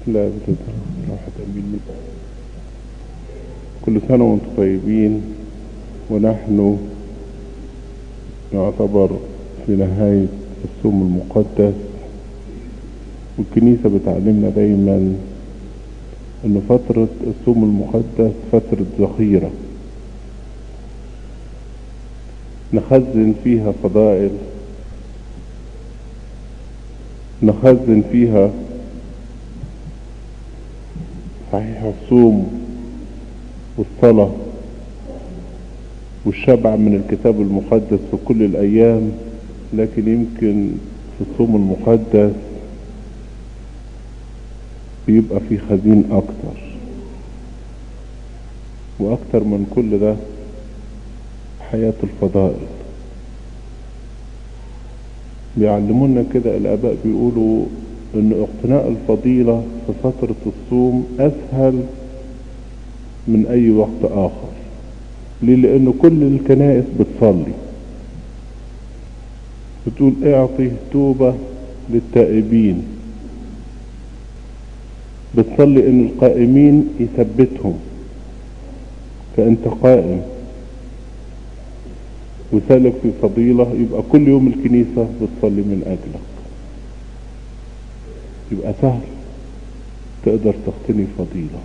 لا راحت أمين كل سنة وانتم طيبين ونحن يعتبر في نهاية الصوم المقدس والكنيسة بتعلمنا دايما ان فترة الصوم المقدس فترة ذخيرة نخزن فيها فضائل نخزن فيها صحيح الصوم والصلاة والشبع من الكتاب المقدس في كل الأيام لكن يمكن في الصوم المقدس بيبقى في خزين أكتر وأكتر من كل ده حياة الفضائل بيعلمونا كده الآباء بيقولوا إن اقتناء الفضيلة في فترة الصوم أسهل من أي وقت آخر ليه لأن كل الكنائس بتصلي بتقول اعطي توبة للتائبين بتصلي ان القائمين يثبتهم فانت قائم وسالك في فضيلة يبقى كل يوم الكنيسة بتصلي من اجلك يبقى سهل تقدر تقتني فضيلة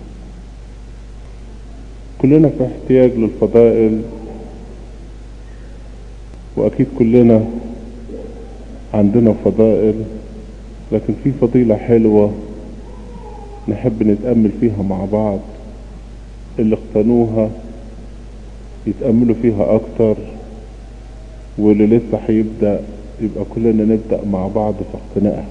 كلنا في احتياج للفضائل واكيد كلنا عندنا فضائل لكن في فضيلة حلوة نحب نتأمل فيها مع بعض اللي اقتنوها يتأملوا فيها أكتر واللي لسه هيبدأ يبقى كلنا نبدأ مع بعض في اقتنائها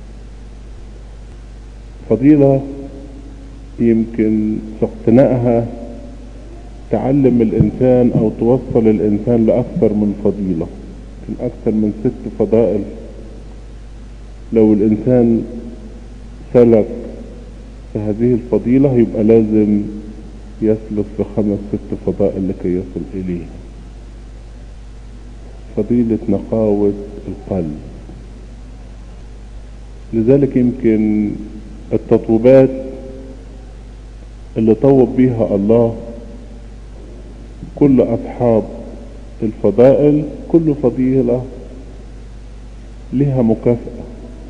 فضيلة يمكن في اقتنائها تعلم الإنسان أو توصل الإنسان لأكثر من فضيلة يمكن أكثر من ست فضائل لو الإنسان سلك في هذه الفضيلة يبقى لازم يسلك في خمس ست فضائل لكي يصل إليه فضيلة نقاوة القلب لذلك يمكن التطوبات اللي طوب بيها الله كل أصحاب الفضائل كل فضيلة لها مكافأة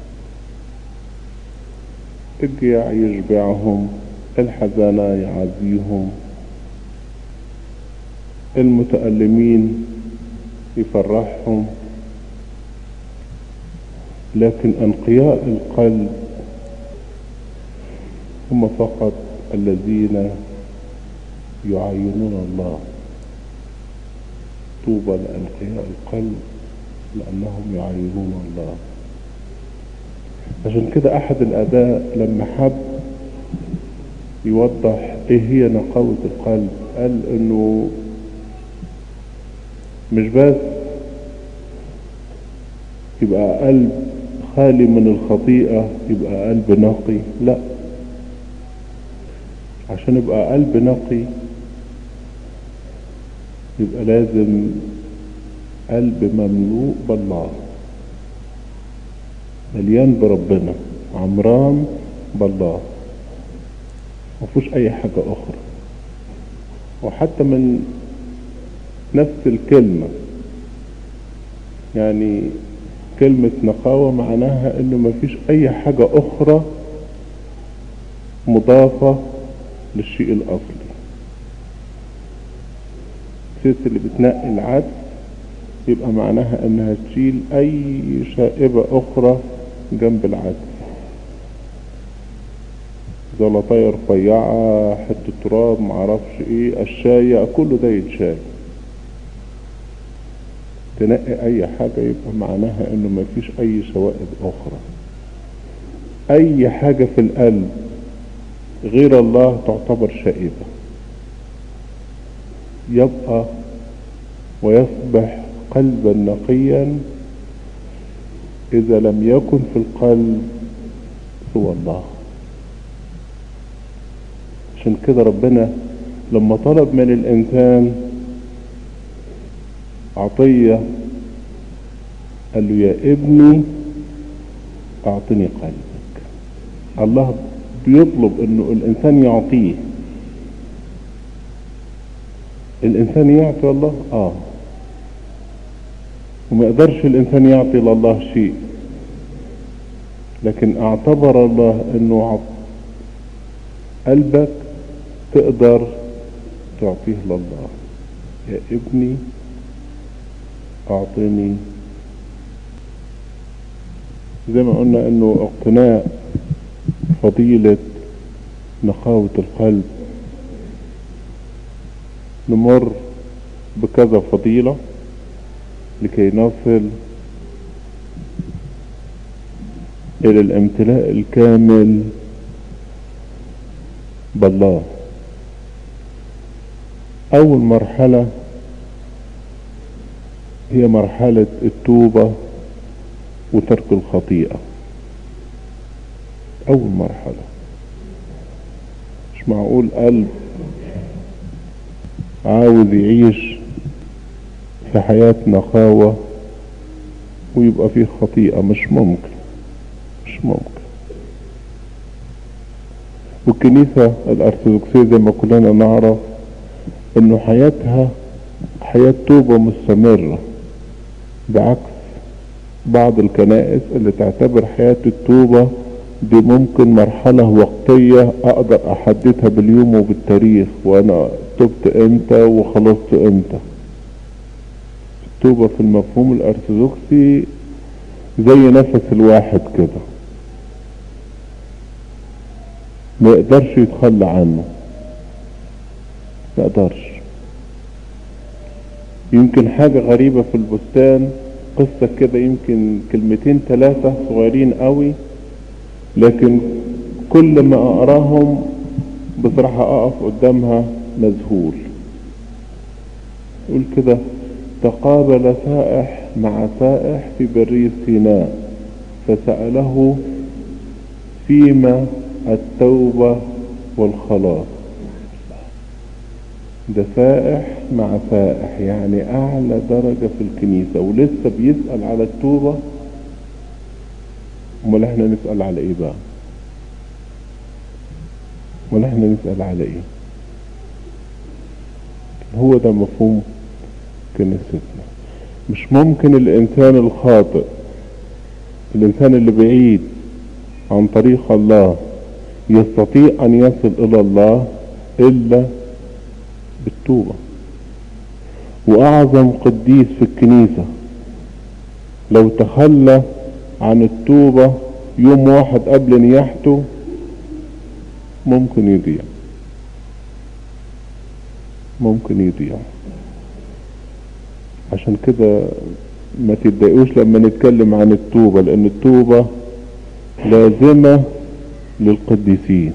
الجياع يشبعهم الحزانة يعزيهم المتألمين يفرحهم لكن أنقياء القلب هم فقط الذين يعينون الله طوبى لأنقياء القلب لأنهم يعينون الله عشان كده أحد الآباء لما حب يوضح إيه هي نقاوة القلب قال إنه مش بس يبقى قلب خالي من الخطيئة يبقى قلب نقي لا عشان يبقى قلب نقي يبقى لازم قلب مملوء بالله مليان بربنا عمران بالله مفيش اي حاجة اخرى وحتى من نفس الكلمة يعني كلمة نقاوة معناها انه مفيش اي حاجة اخرى مضافة للشيء الاصلي الست اللي بتنقي العدس يبقى معناها انها تشيل اي شائبة اخرى جنب العدس زلطاية رفيعة حتة تراب معرفش ايه الشاية كله ده يتشال تنقي اي حاجة يبقى معناها انه مفيش اي شوائب اخرى اي حاجة في القلب غير الله تعتبر شائبة يبقى ويصبح قلبا نقيا اذا لم يكن في القلب سوى الله عشان كده ربنا لما طلب من الانسان عطية قال له يا ابني اعطني قلبك الله بيطلب انه الانسان يعطيه الانسان يعطي الله اه وما يقدرش الانسان يعطي لله شيء لكن اعتبر الله انه عط قلبك تقدر تعطيه لله يا ابني اعطني زي ما قلنا انه اقتناء فضيلة نقاوة القلب نمر بكذا فضيلة لكي نصل الى الامتلاء الكامل بالله اول مرحلة هي مرحلة التوبة وترك الخطيئة اول مرحلة مش معقول قلب عاوز يعيش في حياة نخاوة ويبقى فيه خطيئة مش ممكن مش ممكن والكنيسة الأرثوذكسية زي ما كلنا نعرف إنه حياتها حياة توبة مستمرة بعكس بعض الكنائس اللي تعتبر حياة التوبة دي ممكن مرحلة وقتية أقدر أحددها باليوم وبالتاريخ وأنا تبت إمتى وخلصت إمتى التوبة في المفهوم الأرثوذكسي زي نفس الواحد كده ما يقدرش يتخلى عنه ما يقدرش يمكن حاجة غريبة في البستان قصة كده يمكن كلمتين ثلاثة صغيرين قوي لكن كل ما اقراهم بصراحة اقف قدامها مذهول يقول كده تقابل سائح مع سائح في برية سيناء فسأله فيما التوبة والخلاص ده سائح مع سائح يعني اعلى درجة في الكنيسة ولسه بيسأل على التوبة امال احنا نسأل على ايه بقى امال احنا نسأل على ايه هو ده مفهوم كنيستنا مش ممكن الانسان الخاطئ الانسان اللي بعيد عن طريق الله يستطيع ان يصل الى الله الا بالتوبة واعظم قديس في الكنيسة لو تخلى عن التوبة يوم واحد قبل نياحته ممكن يضيع ممكن يضيع عشان كده ما تتضايقوش لما نتكلم عن التوبة لان التوبة لازمة للقديسين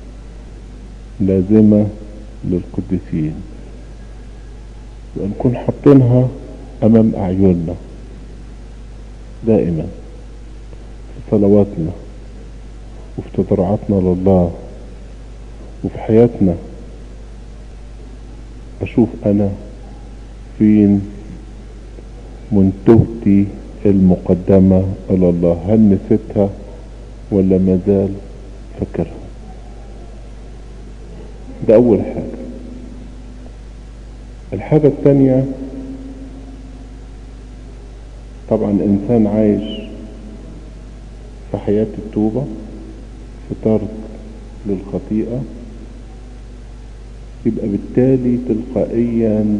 لازمة للقديسين ونكون حاطينها امام اعيننا دائما في صلواتنا وفي تضرعاتنا لله وفي حياتنا اشوف انا فين منتهتي المقدمة الى الله هل نسيتها ولا مازال فاكرها ده اول حاجة الحاجة الثانية طبعا انسان عايش في حياة التوبة في ترك للخطيئة يبقى بالتالي تلقائيا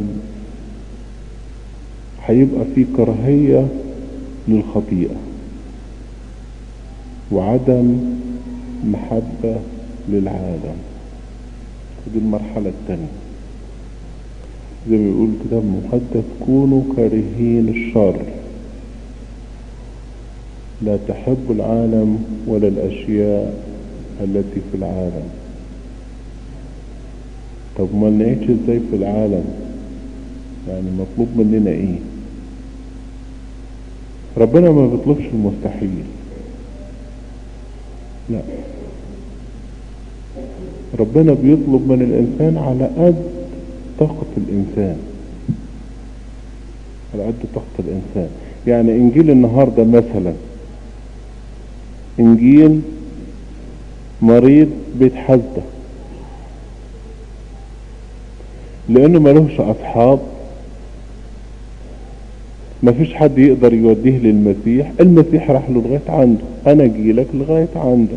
هيبقى في كراهية للخطيئة وعدم محبة للعالم دي المرحلة الثانية زي ما بيقول الكتاب المقدس كونوا كارهين الشر لا تحب العالم ولا الأشياء التي في العالم طب ما نعيش ازاي في العالم يعني مطلوب مننا ايه ربنا ما بيطلبش المستحيل لا ربنا بيطلب من الانسان على قد طاقة الانسان على قد طاقة الانسان يعني انجيل النهاردة مثلا انجيل مريض بيتحزن لانه ملوش اصحاب مفيش حد يقدر يوديه للمسيح المسيح راح له لغاية عنده انا اجيلك لغاية عندك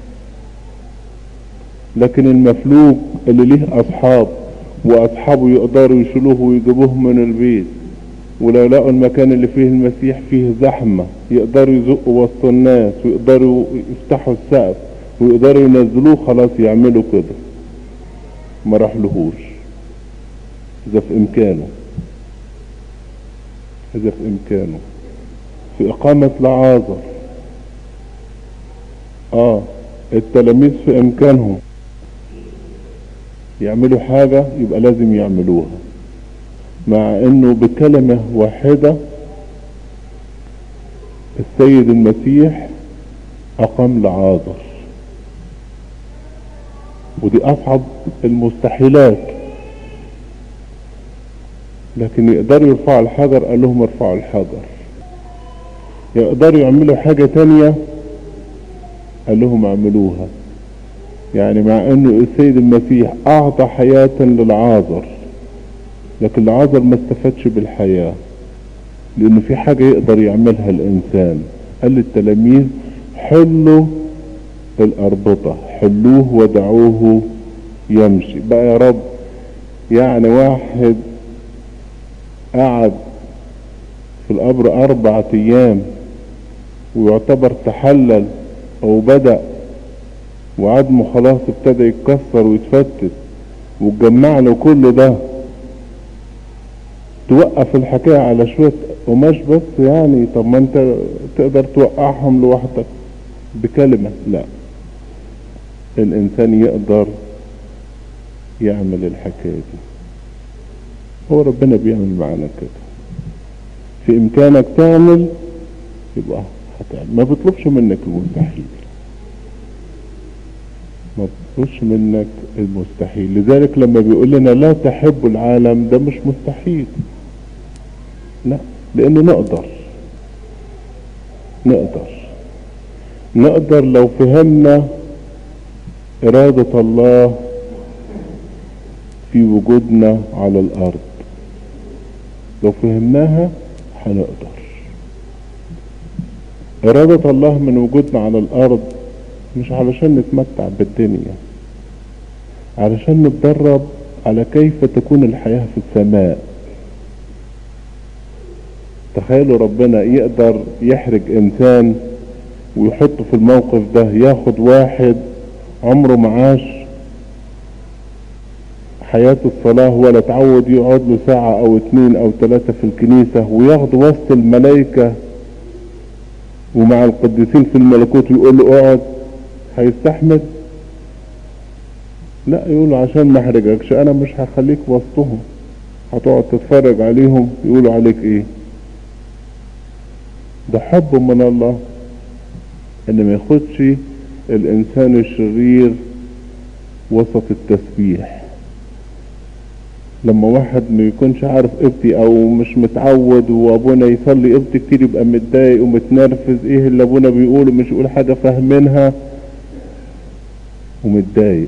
لكن المفلوج اللي ليه اصحاب واصحابه يقدروا يشيلوه ويجيبوه من البيت ولو لقوا المكان اللي فيه المسيح فيه زحمة يقدروا يزقوا وسط الناس ويقدروا يفتحوا السقف ويقدروا ينزلوه خلاص يعملوا كده ما راحلهوش اذا في امكانه اذا في امكانه في اقامة لعازر اه التلاميذ في امكانهم يعملوا حاجة يبقى لازم يعملوها مع انه بكلمة واحدة السيد المسيح اقام لعازر ودي اصعب المستحيلات لكن يقدروا يرفعوا الحجر قال لهم ارفعوا الحجر يقدروا يعملوا حاجة تانية قال لهم اعملوها يعني مع انه السيد المسيح اعطى حياة للعازر لكن العازر ما استفادش بالحياة لانه في حاجة يقدر يعملها الانسان قال للتلاميذ حلوا الاربطة حلوه ودعوه يمشي بقى يا رب يعني واحد قعد في القبر اربعة ايام ويعتبر تحلل او بدأ وعظمه خلاص ابتدى يتكسر ويتفتت وتجمع له كل ده توقف الحكاية على شوية قماش بس يعني طب ما انت تقدر توقعهم لوحدك بكلمة لا الانسان يقدر يعمل الحكاية دي هو ربنا بيعمل معانا كده في امكانك تعمل يبقى هتعمل ما بيطلبش منك المستحيل ما بيطلبش منك المستحيل لذلك لما بيقول لنا لا تحب العالم ده مش مستحيل لا لانه نقدر نقدر نقدر لو فهمنا ارادة الله في وجودنا على الارض لو فهمناها هنقدر ارادة الله من وجودنا على الارض مش علشان نتمتع بالدنيا علشان نتدرب على كيف تكون الحياة في السماء تخيلوا ربنا يقدر يحرج انسان ويحطه في الموقف ده ياخد واحد عمره معاش حياة الصلاة ولا تعود يقعد له ساعة او اتنين او تلاتة في الكنيسة وياخد وسط الملائكة ومع القديسين في الملكوت ويقول له اقعد هيستحمل لا يقولوا عشان ما احرجكش انا مش هخليك وسطهم هتقعد تتفرج عليهم يقولوا عليك ايه ده حب من الله ان ما ياخدش الانسان الشرير وسط التسبيح لما واحد ما يكونش عارف قبطي او مش متعود وابونا يصلي قبطي كتير يبقى متضايق ومتنرفز ايه اللي ابونا بيقوله مش يقول حاجة فاهمينها ومتضايق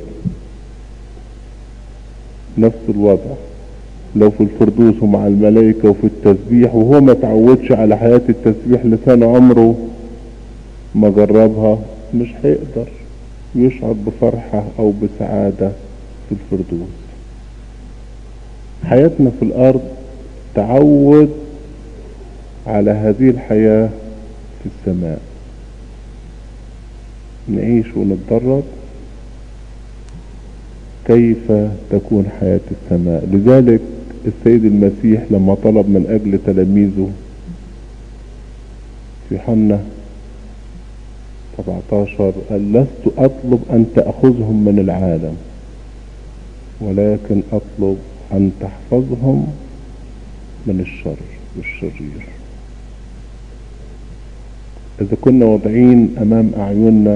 نفس الوضع لو في الفردوس ومع الملائكة وفي التسبيح وهو ما تعودش على حياة التسبيح لسان عمره ما جربها مش هيقدر يشعر بفرحة او بسعادة في الفردوس حياتنا في الارض تعود على هذه الحياة في السماء نعيش ونتدرب كيف تكون حياة السماء لذلك السيد المسيح لما طلب من اجل تلاميذه في حنة 17 قال لست اطلب ان تأخذهم من العالم ولكن اطلب ان تحفظهم من الشر والشرير اذا كنا واضعين امام اعيننا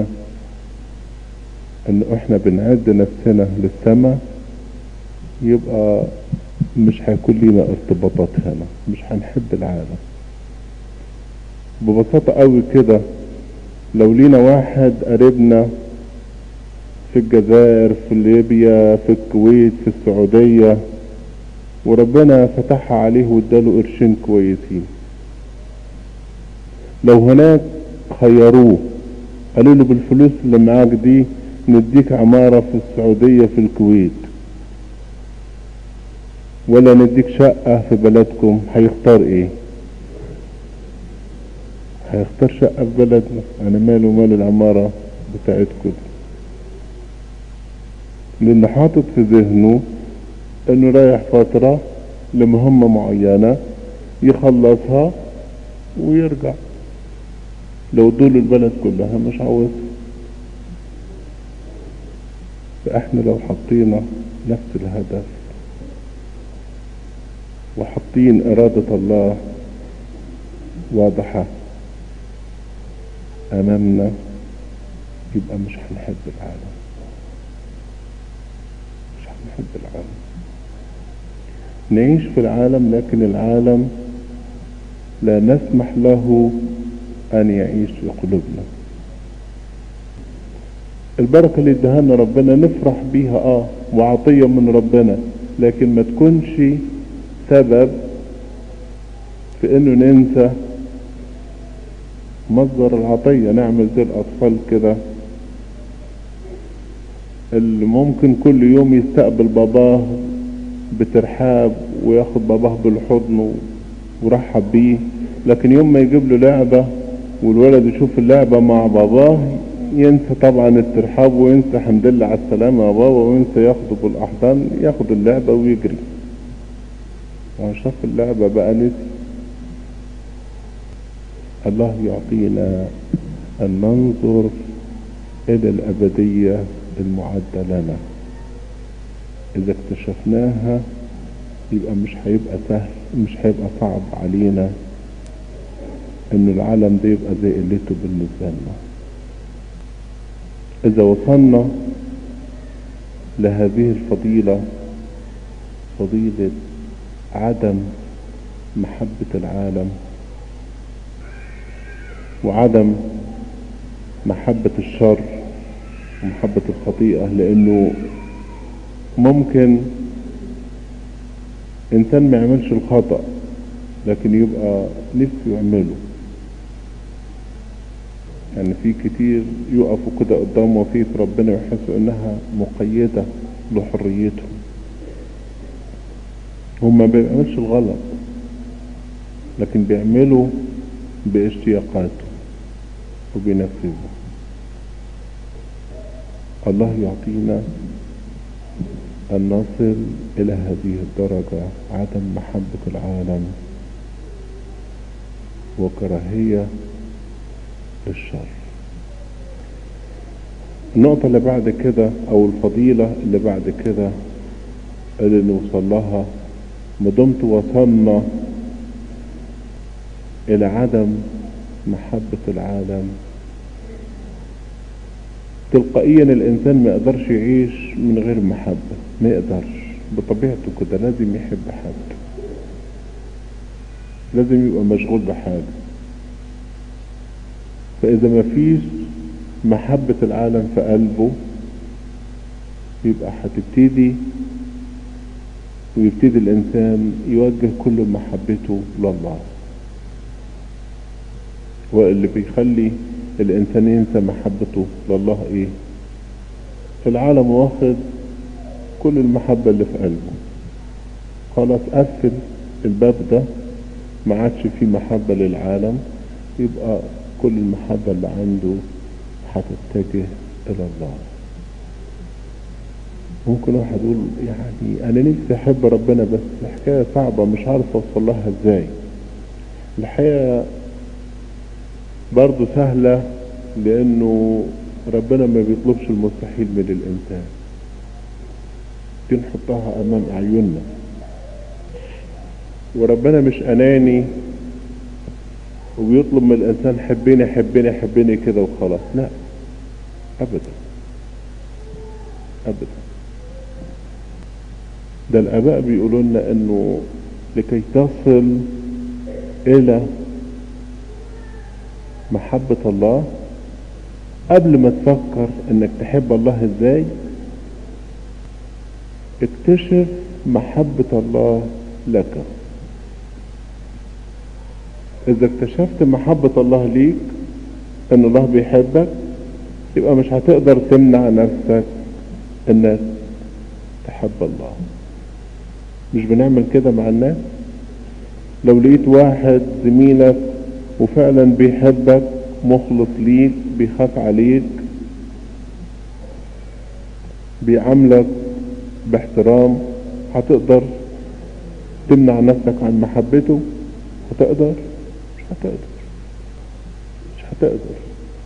ان احنا بنعد نفسنا للسماء يبقى مش هيكون لينا ارتباطات هنا مش هنحب العالم ببساطة قوي كده لو لينا واحد قريبنا في الجزائر في ليبيا في الكويت في السعودية وربنا فتحها عليه واداله قرشين كويسين لو هناك خيروه قالوا له بالفلوس اللي معاك دي نديك عمارة في السعودية في الكويت ولا نديك شقة في بلدكم هيختار ايه هيختار شقة في بلدنا انا ماله مال العمارة بتاعتكم لان حاطط في ذهنه انه رايح فترة لمهمة معينة يخلصها ويرجع لو دول البلد كلها مش عاوزها فاحنا لو حطينا نفس الهدف وحاطين إرادة الله واضحة أمامنا يبقى مش هنحب العالم مش هنحب العالم نعيش في العالم لكن العالم لا نسمح له أن يعيش في قلوبنا البركة اللي ادهانا ربنا نفرح بيها اه وعطية من ربنا لكن ما تكونش سبب في انه ننسى مصدر العطية نعمل زي الاطفال كده اللي ممكن كل يوم يستقبل باباه بترحاب وياخد باباه بالحضن ورحب بيه لكن يوم ما يجيب له لعبة والولد يشوف اللعبة مع باباه ينسى طبعا الترحاب وينسى الحمد لله على السلامة يا بابا وينسى ياخده بالاحضان ياخد اللعبة ويجري وشاف اللعبة بقى نسي الله يعطينا أن ننظر إلى الأبدية المعدة لنا إذا اكتشفناها يبقى مش هيبقى سهل مش هيبقى صعب علينا إن العالم ده يبقى زي قلته بالنسبة لنا إذا وصلنا لهذه الفضيلة فضيلة عدم محبة العالم وعدم محبة الشر ومحبة الخطيئة لأنه ممكن إنسان ما يعملش الخطأ لكن يبقى نفسه يعمله يعني في كتير يقفوا كده قدام وفية ربنا ويحسوا إنها مقيدة لحريتهم هم ما بيعملش الغلط لكن بيعملوا باشتياقاته وبينفذوا الله يعطينا أن نصل إلى هذه الدرجة عدم محبة العالم وكراهية للشر النقطة اللي بعد كده أو الفضيلة اللي بعد كده اللي نوصل لها ما دمت وصلنا إلى عدم محبة العالم تلقائيا الإنسان ما يقدرش يعيش من غير محبة ما يقدرش بطبيعته كده لازم يحب حد لازم يبقى مشغول بحاجة فإذا ما فيش محبة العالم في قلبه يبقى هتبتدي ويبتدي الإنسان يوجه كل محبته لله واللي بيخلي الإنسان ينسى محبته لله إيه العالم واخد كل المحبة اللي في قلبه خلاص قفل الباب ده ما عادش فيه محبة للعالم يبقى كل المحبة اللي عنده هتتجه إلى الله ممكن واحد يقول يعني أنا نفسي أحب ربنا بس الحكاية صعبة مش عارف أوصل لها إزاي الحقيقة برضه سهلة لأنه ربنا ما بيطلبش المستحيل من الإنسان دي نحطها أمام أعيننا وربنا مش أناني وبيطلب من الإنسان حبني حبني حبني كده وخلاص لا أبدا أبدا ده الآباء بيقولوا لنا إنه لكي تصل إلى محبة الله قبل ما تفكر انك تحب الله ازاي اكتشف محبة الله لك اذا اكتشفت محبة الله ليك ان الله بيحبك يبقى مش هتقدر تمنع نفسك انك تحب الله مش بنعمل كده مع الناس لو لقيت واحد زميلك وفعلا بيحبك مخلص ليك بيخاف عليك بيعاملك باحترام هتقدر تمنع نفسك عن محبته هتقدر مش هتقدر مش هتقدر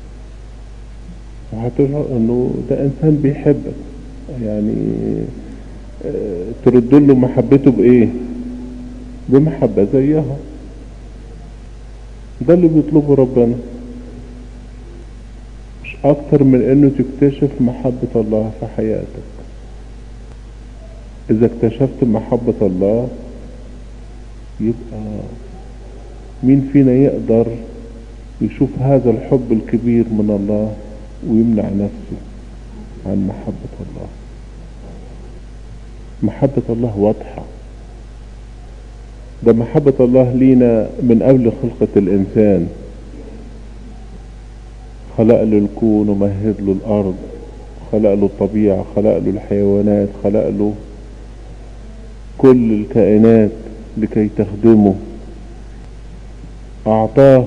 وهتشعر انه ده انسان بيحبك يعني اه ترد له محبته بايه بمحبة زيها ده اللي بيطلبه ربنا مش اكتر من انه تكتشف محبة الله في حياتك اذا اكتشفت محبة الله يبقى مين فينا يقدر يشوف هذا الحب الكبير من الله ويمنع نفسه عن محبة الله محبة الله واضحة ده محبة الله لينا من قبل خلقة الإنسان خلق له الكون ومهد له الأرض خلق له الطبيعة خلق له الحيوانات خلق له كل الكائنات لكي تخدمه أعطاه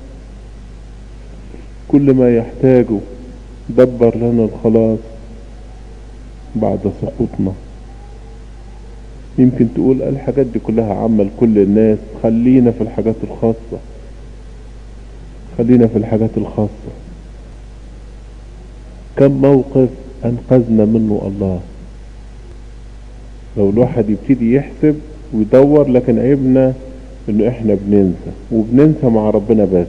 كل ما يحتاجه دبر لنا الخلاص بعد سقوطنا يمكن تقول الحاجات دي كلها عامة لكل الناس خلينا في الحاجات الخاصة خلينا في الحاجات الخاصة كم موقف أنقذنا منه الله لو الواحد يبتدي يحسب ويدور لكن عيبنا انه احنا بننسى وبننسى مع ربنا بس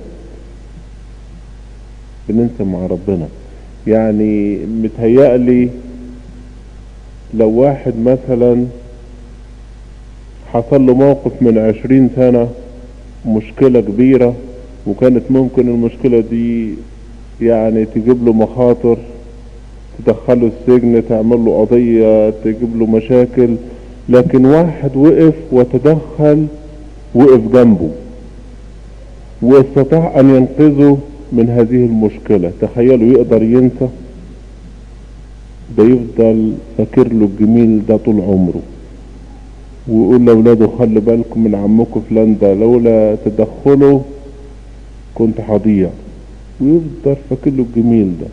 بننسى مع ربنا يعني متهيألي لو واحد مثلا حصل له موقف من عشرين سنة مشكلة كبيرة وكانت ممكن المشكلة دي يعني تجيب له مخاطر تدخله السجن تعمل له قضية تجيب له مشاكل لكن واحد وقف وتدخل وقف جنبه واستطاع ان ينقذه من هذه المشكلة تخيلوا يقدر ينسى ده يفضل فاكر له الجميل ده طول عمره ويقول لاولاده خلي بالكم من عمكم فلان ده لولا تدخله كنت هضيع ويفضل فاكر له الجميل ده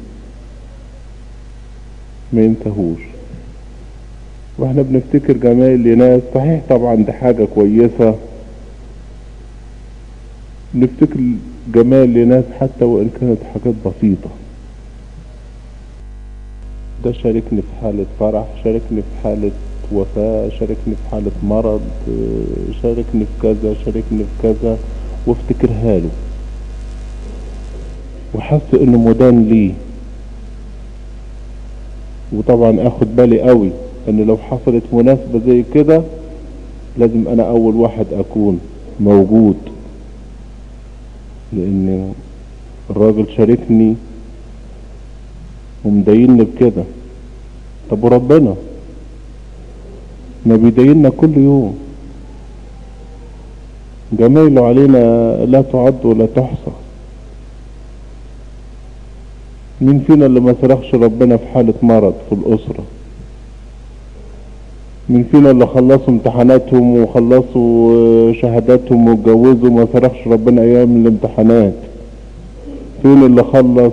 ما ينتهوش واحنا بنفتكر جمايل لناس صحيح طبعا دي حاجة كويسة نفتكر جمال لناس حتى وان كانت حاجات بسيطة ده شاركني في حالة فرح شاركني في حالة وفاة شاركني في حالة مرض شاركني في كذا شاركني في كذا وافتكرها له وحس انه مدان ليه وطبعا اخد بالي قوي ان لو حصلت مناسبة زي كده لازم انا اول واحد اكون موجود لان الراجل شاركني ومديني بكده طب وربنا ما بيديننا كل يوم جمايله علينا لا تعد ولا تحصى مين فينا اللي ما صرخش ربنا في حالة مرض في الأسرة مين فينا اللي خلصوا امتحاناتهم وخلصوا شهاداتهم واتجوزوا ما صرخش ربنا أيام الامتحانات فين اللي خلص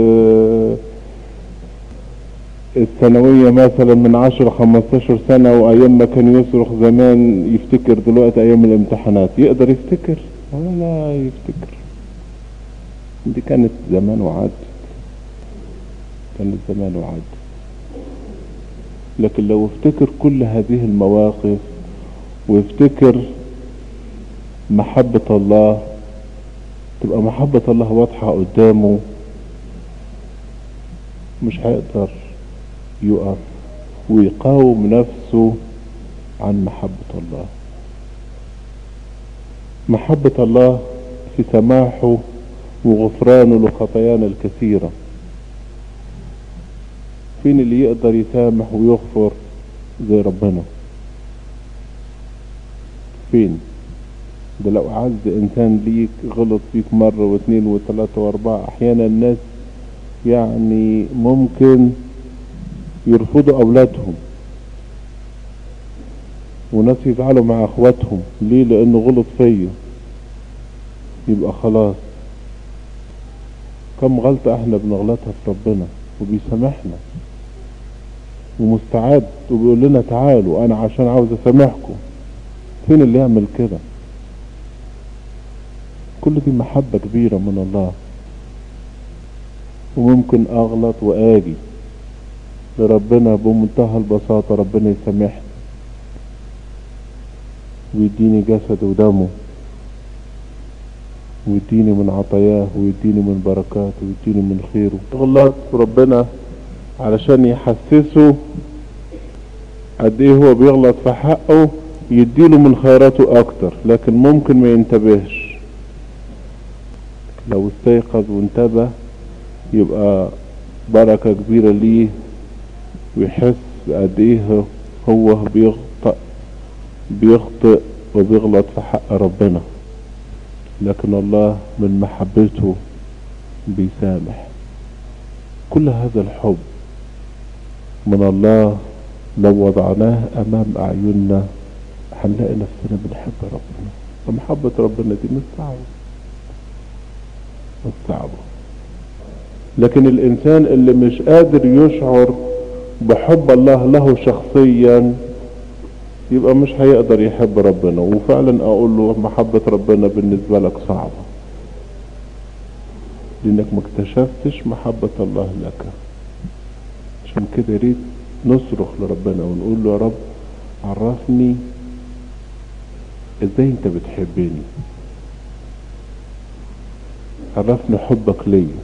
الثانوية مثلا من عشر خمستاشر سنة وأيام ما كان يصرخ زمان يفتكر دلوقتي أيام الامتحانات يقدر يفتكر ولا يفتكر دي كانت زمان وعدت كانت زمان وعد لكن لو افتكر كل هذه المواقف وافتكر محبة الله تبقى محبة الله واضحة قدامه مش هيقدر يقف ويقاوم نفسه عن محبة الله محبة الله في سماحه وغفرانه لخطايانا الكثيرة فين اللي يقدر يسامح ويغفر زي ربنا فين ده لو عز انسان ليك غلط فيك مرة واثنين وثلاثة واربعة احيانا الناس يعني ممكن يرفضوا اولادهم وناس يفعلوا مع اخواتهم ليه لانه غلط فيا يبقى خلاص كم غلطة احنا بنغلطها في ربنا وبيسامحنا ومستعد وبيقول لنا تعالوا انا عشان عاوز اسامحكم فين اللي يعمل كده كل دي محبة كبيرة من الله وممكن اغلط واجي لربنا بمنتهى البساطة ربنا يسامحني ويديني جسد ودمه ويديني من عطاياه ويديني من بركاته ويديني من خيره غلط ربنا علشان يحسسه قد ايه هو بيغلط في حقه يديله من خيراته اكتر لكن ممكن ما ينتبهش لو استيقظ وانتبه يبقى بركة كبيرة ليه ويحس قد ايه هو بيخطئ بيخطئ وبيغلط في حق ربنا لكن الله من محبته بيسامح كل هذا الحب من الله لو وضعناه امام اعيننا هنلاقي نفسنا بنحب ربنا ومحبة ربنا دي مش صعبة مش صعبة لكن الانسان اللي مش قادر يشعر بحب الله له شخصيا يبقى مش هيقدر يحب ربنا وفعلا اقول له محبة ربنا بالنسبة لك صعبة لانك ما اكتشفتش محبة الله لك عشان كده ريت نصرخ لربنا ونقول له يا رب عرفني ازاي انت بتحبني عرفني حبك ليا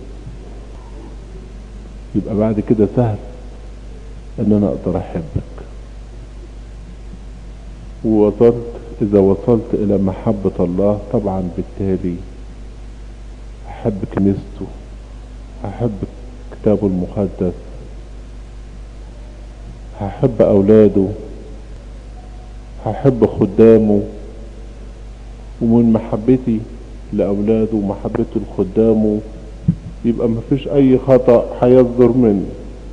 يبقى بعد كده سهل ان انا اقدر احبك ووصلت اذا وصلت الى محبة الله طبعا بالتالي احب كنيسته احب كتابه المقدس هحب اولاده هحب خدامه ومن محبتي لاولاده ومحبته لخدامه يبقى مفيش اي خطأ هيصدر مني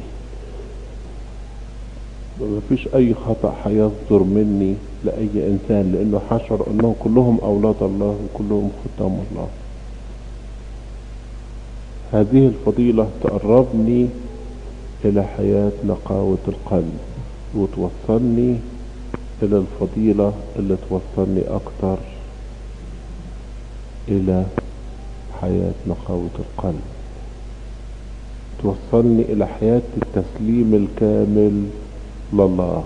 مفيش اي خطأ هيصدر مني لاي انسان لانه حشر انهم كلهم اولاد الله وكلهم خدام الله هذه الفضيلة تقربني الى حياة نقاوة القلب وتوصلني الى الفضيلة اللي توصلني اكتر الى حياة نقاوة القلب توصلني الى حياة التسليم الكامل لله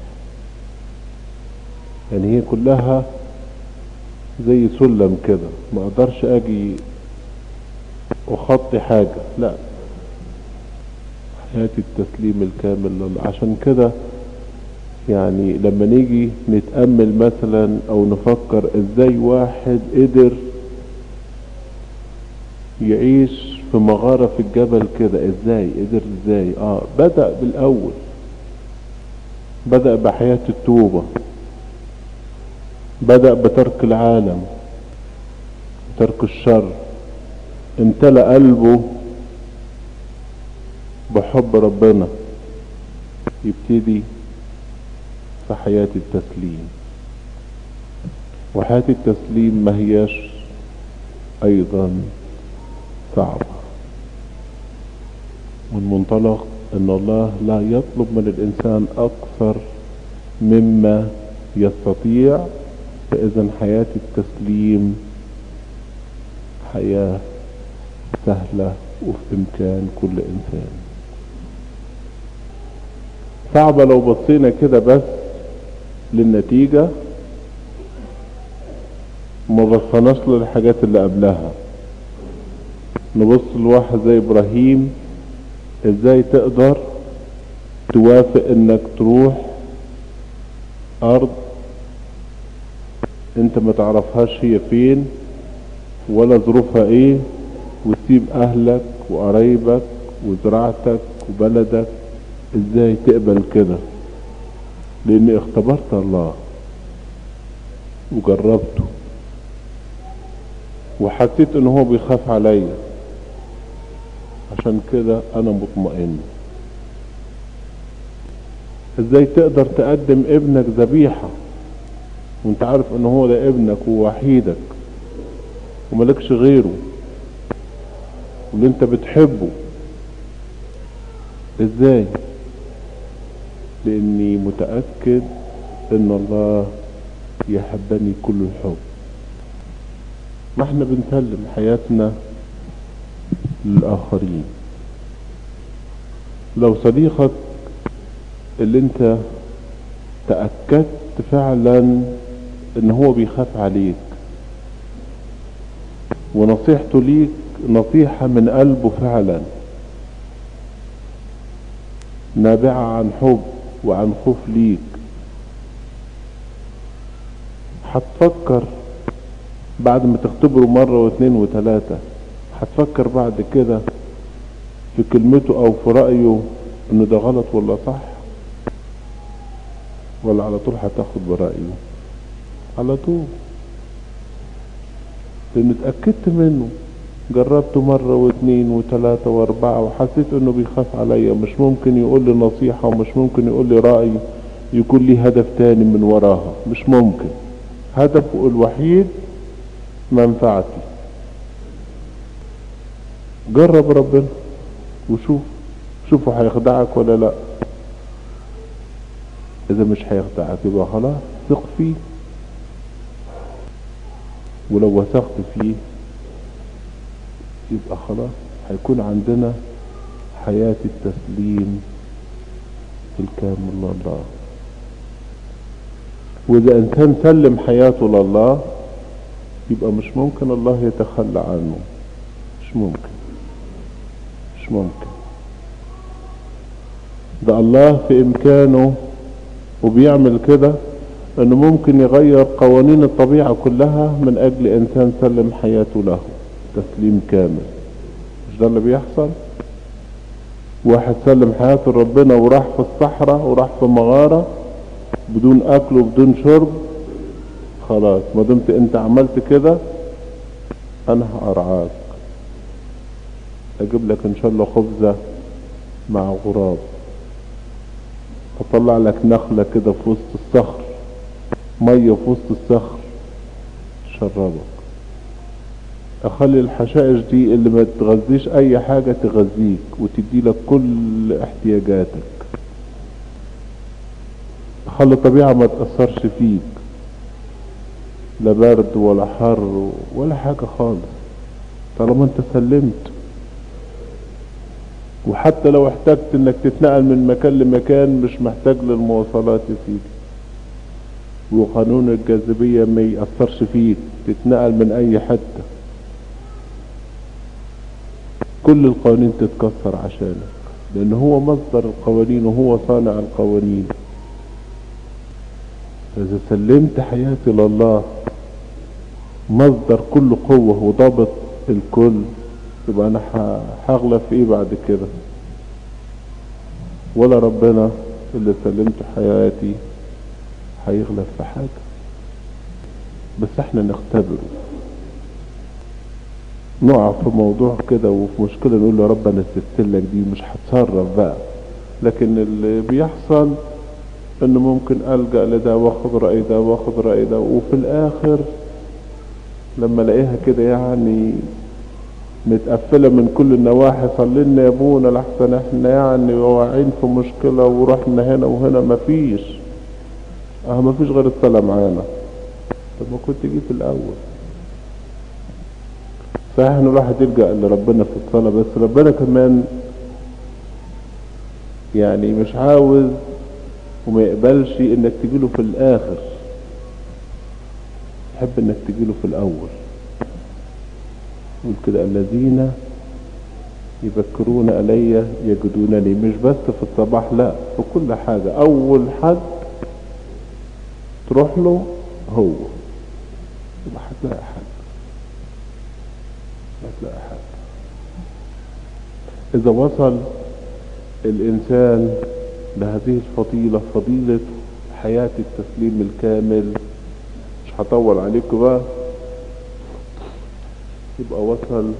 يعني هي كلها زي سلم كده ما اقدرش اجي اخطي حاجة لا حياة التسليم الكامل لله عشان كده يعني لما نيجي نتأمل مثلا او نفكر ازاي واحد قدر يعيش في مغارة في الجبل كده ازاي قدر ازاي اه بدأ بالاول بدأ بحياة التوبة بدأ بترك العالم ترك الشر امتلأ قلبه بحب ربنا يبتدي في حياة التسليم وحياة التسليم ما هياش ايضا صعبة من منطلق ان الله لا يطلب من الانسان اكثر مما يستطيع فاذا حياة التسليم حياة سهلة وفي امكان كل انسان صعبة لو بصينا كده بس للنتيجة ما بصناش للحاجات اللي قبلها نبص لواحد زي ابراهيم ازاي تقدر توافق انك تروح ارض انت ما تعرفهاش هي فين ولا ظروفها ايه وتسيب اهلك وقرايبك وزراعتك وبلدك ازاي تقبل كده لاني اختبرت الله وجربته وحسيت ان هو بيخاف عليا عشان كده انا مطمئن ازاي تقدر تقدم ابنك ذبيحة وانت عارف ان هو ده ابنك ووحيدك وملكش غيره واللي انت بتحبه ازاي لاني متأكد ان الله يحبني كل الحب ما احنا بنسلم حياتنا للآخرين لو صديقك اللي انت تأكدت فعلا ان هو بيخاف عليك ونصيحته ليك نصيحة من قلبه فعلا نابعة عن حب وعن خوف ليك هتفكر بعد ما تختبره مرة واثنين وثلاثة هتفكر بعد كده في كلمته او في رأيه انه ده غلط ولا صح ولا على طول هتاخد برأيه على طول لان اتأكدت منه جربته مرة واثنين وثلاثة واربعة وحسيت انه بيخاف عليا مش ممكن يقول لي نصيحة ومش ممكن يقول لي رأي يكون لي هدف تاني من وراها مش ممكن هدفه الوحيد منفعتي جرب ربنا وشوف شوفوا هيخدعك ولا لا اذا مش هيخدعك يبقى خلاص ثق فيه ولو وثقت فيه يبقى خلاص هيكون عندنا حياة التسليم الكامل لله واذا انسان سلم حياته لله يبقى مش ممكن الله يتخلى عنه مش ممكن مش ممكن ده الله في امكانه وبيعمل كده انه ممكن يغير قوانين الطبيعة كلها من اجل انسان سلم حياته له تسليم كامل مش ده اللي بيحصل واحد سلم حياته لربنا وراح في الصحراء وراح في مغارة بدون اكل وبدون شرب خلاص ما دمت انت عملت كده انا هارعاك اجيب لك ان شاء الله خبزة مع غراب اطلع لك نخلة كده في وسط الصخر مية في وسط الصخر شربك اخلي الحشائش دي اللي ما تغذيش اي حاجة تغذيك وتدي لك كل احتياجاتك اخلي الطبيعة ما تأثرش فيك لا برد ولا حر ولا حاجة خالص طالما انت سلمت وحتى لو احتجت انك تتنقل من مكان لمكان مش محتاج للمواصلات يا سيدي وقانون الجاذبية ما يأثرش فيك تتنقل من اي حتة كل القوانين تتكسر عشانك لان هو مصدر القوانين وهو صانع القوانين اذا سلمت حياتي لله مصدر كل قوة وضابط الكل يبقى انا هغلب في ايه بعد كده ولا ربنا اللي سلمت حياتي هيغلب في حاجة بس احنا نختبره نقع في موضوع كده وفي مشكلة نقول له رب انا سبتلك دي مش هتصرف بقى لكن اللي بيحصل انه ممكن الجأ لده واخد رأي ده واخد رأي ده وفي الاخر لما الاقيها كده يعني متقفلة من كل النواحي صلينا يا ابونا لحسن احنا يعني واقعين في مشكلة ورحنا هنا وهنا مفيش اه مفيش غير الصلاة معانا طب ما كنت جيت الاول صحيح ان الواحد يلجأ لربنا في الصلاة بس ربنا كمان يعني مش عاوز وما يقبلش انك تجيله في الاخر يحب انك تجيله في الاول يقول كده الذين يبكرون علي يجدونني مش بس في الصباح لا في كل حاجة اول حد تروح له هو يبقى هتلاقي حد هتلاقي حد اذا وصل الانسان لهذه الفضيلة فضيلة حياة التسليم الكامل مش هطول عليكم بقى يبقى وصل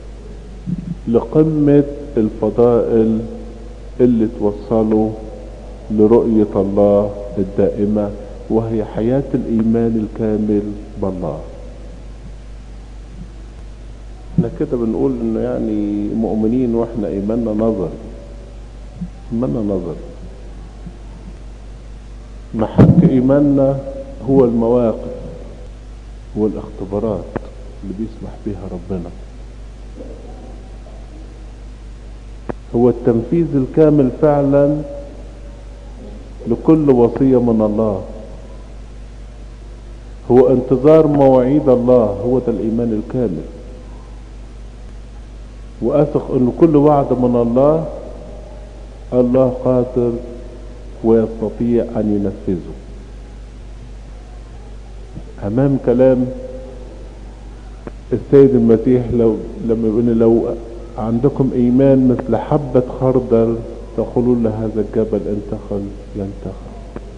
لقمة الفضائل اللي توصله لرؤية الله الدائمة وهي حياة الإيمان الكامل بالله احنا كده بنقول انه يعني مؤمنين واحنا ايماننا نظر ايماننا نظر محك ايماننا هو المواقف هو الاختبارات اللي بيسمح بيها ربنا هو التنفيذ الكامل فعلا لكل وصية من الله هو انتظار مواعيد الله هو ده الإيمان الكامل وأثق أن كل وعد من الله الله قادر ويستطيع أن ينفذه أمام كلام السيد المسيح لو لما يقول لو عندكم إيمان مثل حبة خردل تقولون لهذا الجبل انتخل ينتخل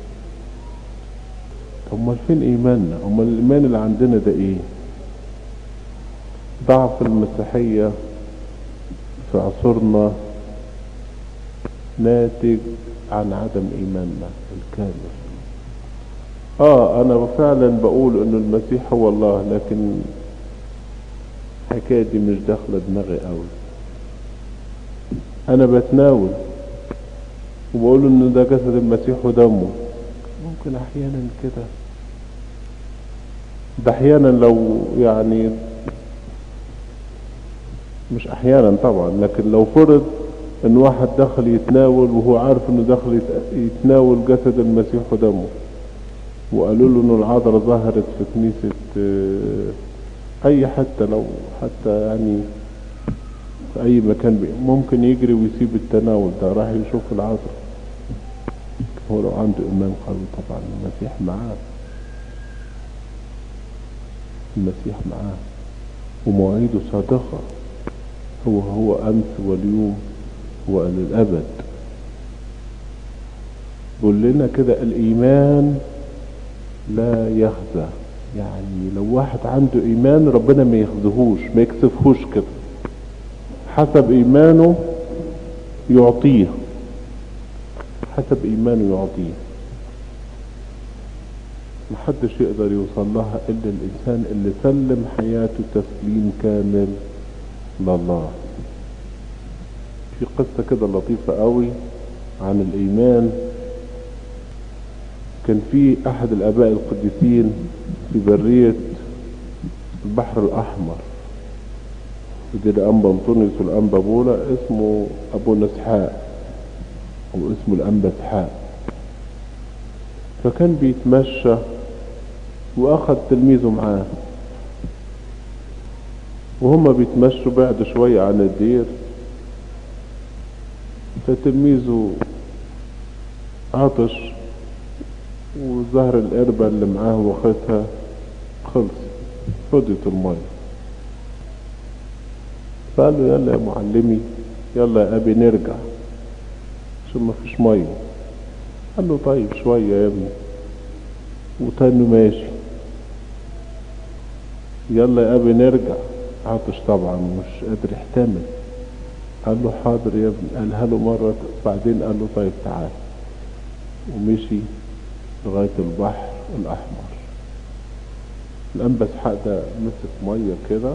امال فين ايماننا امال الايمان اللي عندنا ده ايه ضعف المسيحية في عصرنا ناتج عن عدم ايماننا الكامل اه انا فعلا بقول ان المسيح هو الله لكن الحكاية دي مش داخلة دماغي قوي انا بتناول وبقول ان ده جسد المسيح ودمه ممكن احيانا كده ده احيانا لو يعني مش احيانا طبعا لكن لو فرض ان واحد دخل يتناول وهو عارف انه دخل يتناول جسد المسيح ودمه وقالوا له انه العذراء ظهرت في كنيسة اي حتى لو حتى يعني في اي مكان ممكن يجري ويسيب التناول ده راح يشوف العذراء هو لو عنده ايمان قوي طبعا المسيح معاه المسيح معاه ومواعيده صادقة هو هو امس واليوم وللابد بيقول لنا كده الايمان لا يخزى يعني لو واحد عنده ايمان ربنا ما يخزهوش ما يكسفهوش كده حسب ايمانه يعطيه حسب ايمانه يعطيه محدش يقدر يوصل لها الا الانسان اللي سلم حياته تسليم كامل لله في قصة كده لطيفة قوي عن الايمان كان في احد الاباء القديسين في برية البحر الاحمر في الانبا انطونيوس والانبا بولا اسمه ابو اسحاق او اسمه الانبا اسحاق فكان بيتمشى واخد تلميذه معاه وهما بيتمشوا بعد شوية عن الدير فتلميذه عطش وظهر القربة اللي معاه واخدها خلص فضيت المية فقال له يلا يا معلمي يلا يا ابي نرجع عشان ما فيش ميه قال له طيب شوية يا ابني وتاني ماشي يلا يا ابي نرجع عطش طبعا مش قادر يحتمل قال له حاضر يا ابني قالها له مرة بعدين قال له طيب تعال ومشي لغاية البحر الأحمر الأنبا اسحاق ده مسك مية كده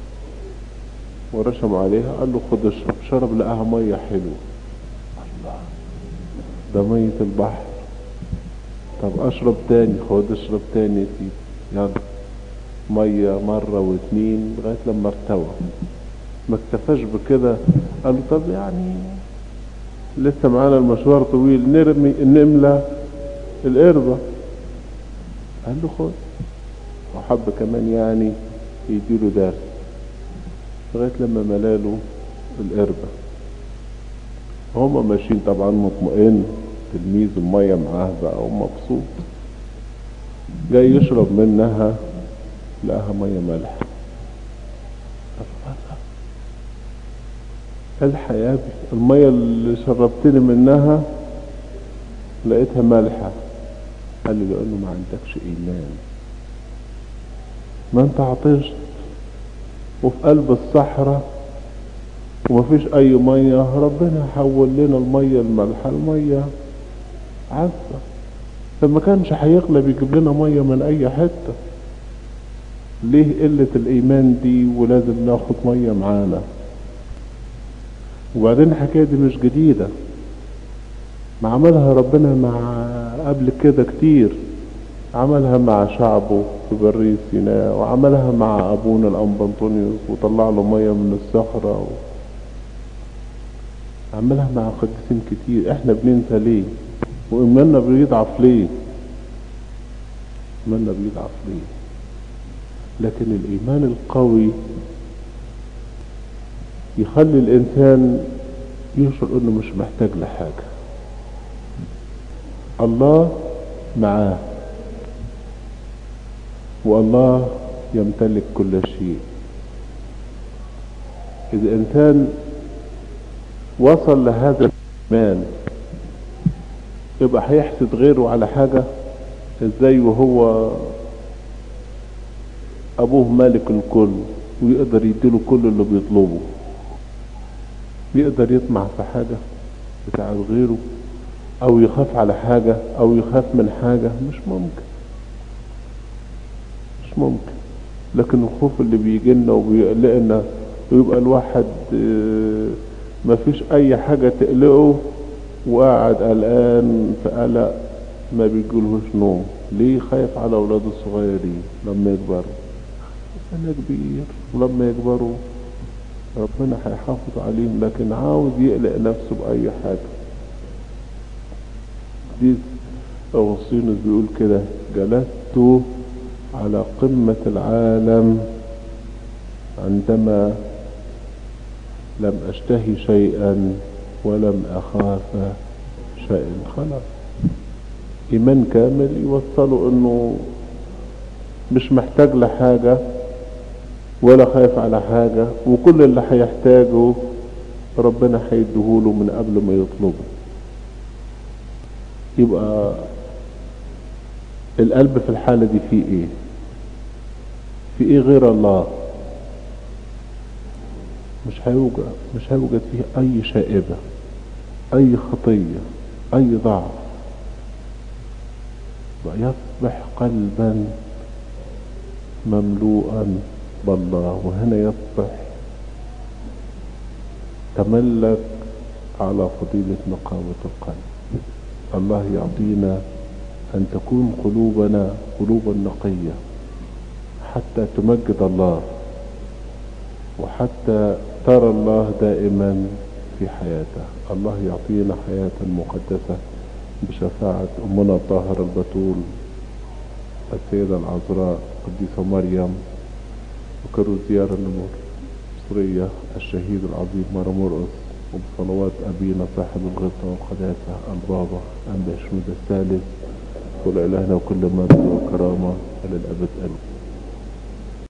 ورشم عليها قال له خد اشرب شرب لقاها مية حلوة الله ده مية البحر طب اشرب تاني خد اشرب تاني يا سيدي يلا مية مرة واتنين لغاية لما ارتوى ما اكتفاش بكده قال له طب يعني لسه معانا المشوار طويل نرمي نملى القربة قال له خد وحب كمان يعني يديله درس لغاية لما ملاله القربة هما ماشيين طبعا مطمئن تلميذ المية معاه بقى ومبسوط جاي يشرب منها لقاها مية مالحة الحق يا ابني المية اللي شربتني منها لقيتها مالحة قال لي لأنه ما عندكش إيمان ما انت عطشت وفي قلب الصحراء ومفيش أي مية ربنا حول لنا المية المالحة المية عذبة فما كانش هيغلب يجيب لنا مية من أي حتة ليه قلة الإيمان دي ولازم ناخد مية معانا وبعدين الحكاية دي مش جديدة ما عملها ربنا مع قبل كده كتير عملها مع شعبه في برية سيناء وعملها مع أبونا الأنبا أنطونيوس وطلع له مية من الصخرة و... عملها مع قديسين كتير احنا بننسى ليه وإيماننا بيضعف ليه إيماننا بيضعف ليه لكن الإيمان القوي يخلي الإنسان يشعر إنه مش محتاج لحاجة الله معاه والله يمتلك كل شيء إذا إنسان وصل لهذا الإيمان يبقى هيحسد غيره على حاجة ازاي وهو أبوه مالك الكل ويقدر يديله كل اللي بيطلبه يقدر يطمع في حاجة بتاعت غيره أو يخاف على حاجة أو يخاف من حاجة مش ممكن مش ممكن لكن الخوف اللي بيجي لنا وبيقلقنا ويبقى الواحد ما فيش اي حاجة تقلقه وقاعد قلقان في قلق ما بيجيلهوش نوم ليه خايف على اولاده الصغيرين لما يكبروا انا كبير ولما يكبروا ربنا هيحافظ عليهم لكن عاوز يقلق نفسه باي حاجة دي اغسطينوس بيقول كده جلست على قمة العالم عندما لم اشتهي شيئا ولم اخاف شيئا خلاص ايمان كامل يوصله انه مش محتاج لحاجة ولا خايف على حاجة وكل اللي هيحتاجه ربنا هيديهوله من قبل ما يطلبه يبقى القلب في الحالة دي فيه ايه في ايه غير الله مش هيوجد مش هيوجد فيه اي شائبة اي خطية اي ضعف ويصبح قلبا مملوءا بالله وهنا يصبح تملك على فضيلة نقاوة القلب الله يعطينا أن تكون قلوبنا قلوبا نقية حتى تمجد الله وحتى ترى الله دائما في حياته الله يعطينا حياة مقدسة بشفاعة أمنا الطاهرة البتول السيدة العذراء قديسة مريم وكروا زيارة المصرية الشهيد العظيم مرة مرقص وبصلوات أبينا صاحب الغطاء والقداسة البابا أنبا شنود الثالث ولإلهنا وكل مجد وكرامة إلى الأبد أمين